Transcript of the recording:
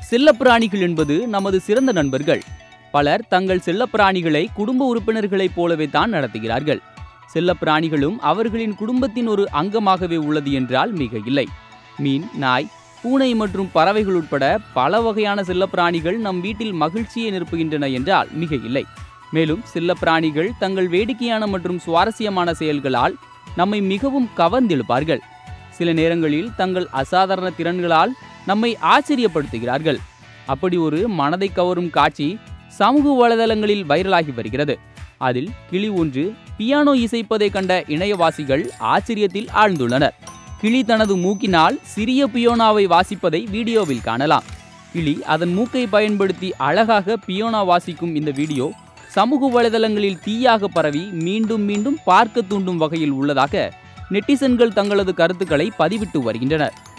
செல்லப்பிராணிகள் என்பது நமது சிறந்த நண்பர்கள் பலர் தங்கள் செல்லப்பிராணிகளை குடும்ப உறுப்பினர்களைப் போலவே தான் நடத்துகிறார்கள் செல்லப்பிராணிகளும் அவர்களின் குடும்பத்தின் ஒரு அங்கமாகவே உள்ளது என்றால் மிக இல்லை மீன் நாய் பூனை மற்றும் பறவைகள் உட்பட பல வகையான செல்லப்பிராணிகள் நம் வீட்டில் மகிழ்ச்சியை நிரப்புகின்றன என்றால் மிக இல்லை மேலும் செல்லப்பிராணிகள் தங்கள் வேடிக்கையான மற்றும் சுவாரஸ்யமான செயல்களால் நம்மை மிகவும் கவர்ந்தெழுப்பார்கள் சில நேரங்களில் தங்கள் அசாதாரண திறன்களால் நம்மை ஆச்சரியப்படுத்துகிறார்கள் அப்படி ஒரு மனதை கவரும் காட்சி சமூக வலைதளங்களில் வைரலாகி வருகிறது அதில் கிளி ஒன்று பியானோ இசைப்பதை கண்ட இணையவாசிகள் ஆச்சரியத்தில் ஆழ்ந்துள்ளனர் கிளி தனது மூக்கினால் சிறிய பியோனாவை வாசிப்பதை வீடியோவில் காணலாம் கிளி அதன் மூக்கை பயன்படுத்தி அழகாக பியோனா வாசிக்கும் இந்த வீடியோ சமூக வலைதளங்களில் தீயாக பரவி மீண்டும் மீண்டும் பார்க்க தூண்டும் வகையில் உள்ளதாக நெட்டிசன்கள் தங்களது கருத்துக்களை பதிவிட்டு வருகின்றனர்